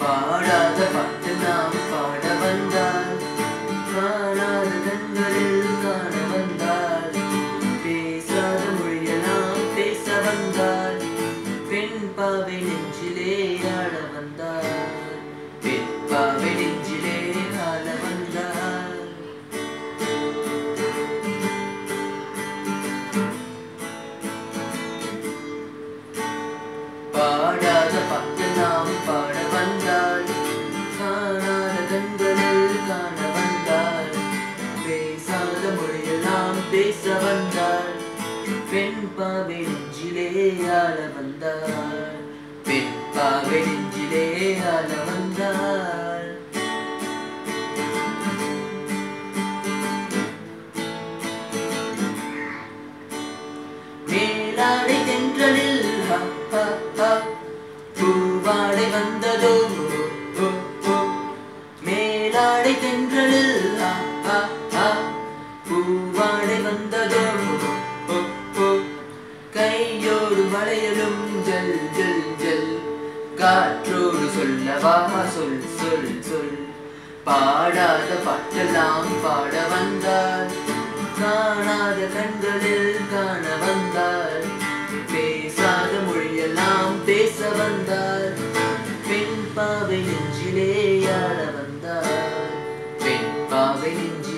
பாடாத பாட்டு நாம் பாட வந்தால் காணாத கண்களில் காண வந்தால் பேசாத மொழியெல்லாம் பேச வந்தால் பெண் பாவை நெஞ்சிலே ஆட வந்தால் பெண் பாவை நெஞ்சிலே ஆட வந்தால் பாடாத பாட்டு நாம் பாட வந்தால் காணாத கண்களில் காண வந்தால் பேசாத மொழியெல்லாம் பேச வந்தால் பெண் பாவை நெஞ்சிலே ஆள வந்தால் பெண் பாவை நெஞ்சிலே ஆள வந்தால் மேலாடை தென்றலில் ஹா, ஹா, ஹா, பூவாடை வந்ததோ ஓ, ஓ. மேலாடை தென்றலில் ஹா, ஹா, ஹா, பூவாடை வந்ததோ ஓ, ஓ. கையோடு வளையலும் ஜல் ஜல் ஜல் காற்றோடு சொல்லவா சொல் சொல் சொல் பாடாத பாட்டெல்லாம் பாட வந்தால் காணாத கண்களில் காண வந்தால் பேசாத மொழியெல்லாம் பேச வந்தால் பெண் பாவை நெஞ்சிலே ஆட வந்தால் பெண் பாவை நெஞ்சிலே